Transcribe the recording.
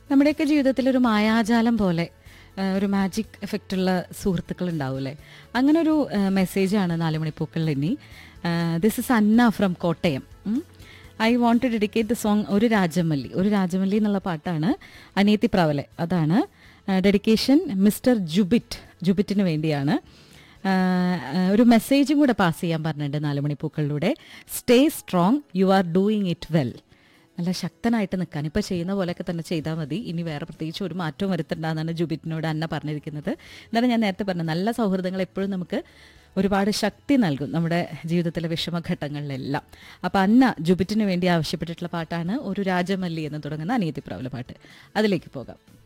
നമ്മുടെയൊക്കെ ജീവിതത്തിൽ ഒരു മായാജാലം പോലെ ആ, ഒരു മാജിക് എഫക്റ്റ് ഉള്ള സുഹൃത്തുക്കൾ ഉണ്ടാവൂലേ അങ്ങനെ ഒരു മെസ്സേജാണ് നാലുമണിപ്പൂക്കളിൽ ഇനി this is Anna from Kottayam I want to dedicate the song ഒരു രാജമല്ലി ഒരു രാജമല്ലി എന്നുള്ള പാട്ടാണ് അനിയത്തി പ്രാവലെ അതാണ് ഡെഡിക്കേഷൻ മിസ്റ്റർ ജുബിറ്റ് ജുബിറ്റിന് വേണ്ടിയാണ് ആ, ആ, ഒരു മെസ്സേജും കൂടെ പാസ് ചെയ്യാൻ പറഞ്ഞിട്ടുണ്ട് നാലുമണിപ്പൂക്കളിലൂടെ stay strong you are doing it well നല്ല ശക്തനായിട്ട് നിൽക്കാൻ ഇപ്പോൾ ചെയ്യുന്ന പോലെയൊക്കെ തന്നെ ചെയ്താൽ മതി ഇനി വേറെ പ്രത്യേകിച്ച് ഒരു മാറ്റവും വരുത്തണ്ടെന്നാണ് ജുബിറ്റിനോട് അന്ന പറഞ്ഞിരിക്കുന്നത് എന്നാലും ഞാൻ നേരത്തെ പറഞ്ഞു നല്ല സൗഹൃദങ്ങൾ എപ്പോഴും നമുക്ക് ഒരുപാട് ശക്തി നൽകും നമ്മുടെ ജീവിതത്തിലെ വിഷമഘട്ടങ്ങളിലെല്ലാം അപ്പോൾ അന്ന ജുബിറ്റിന് വേണ്ടി ആവശ്യപ്പെട്ടിട്ടുള്ള പാട്ടാണ് ഒരു രാജമല്ലി എന്ന് തുടങ്ങുന്ന അനിയത്തി പ്രാവല പാട്ട് അതിലേക്ക് പോകാം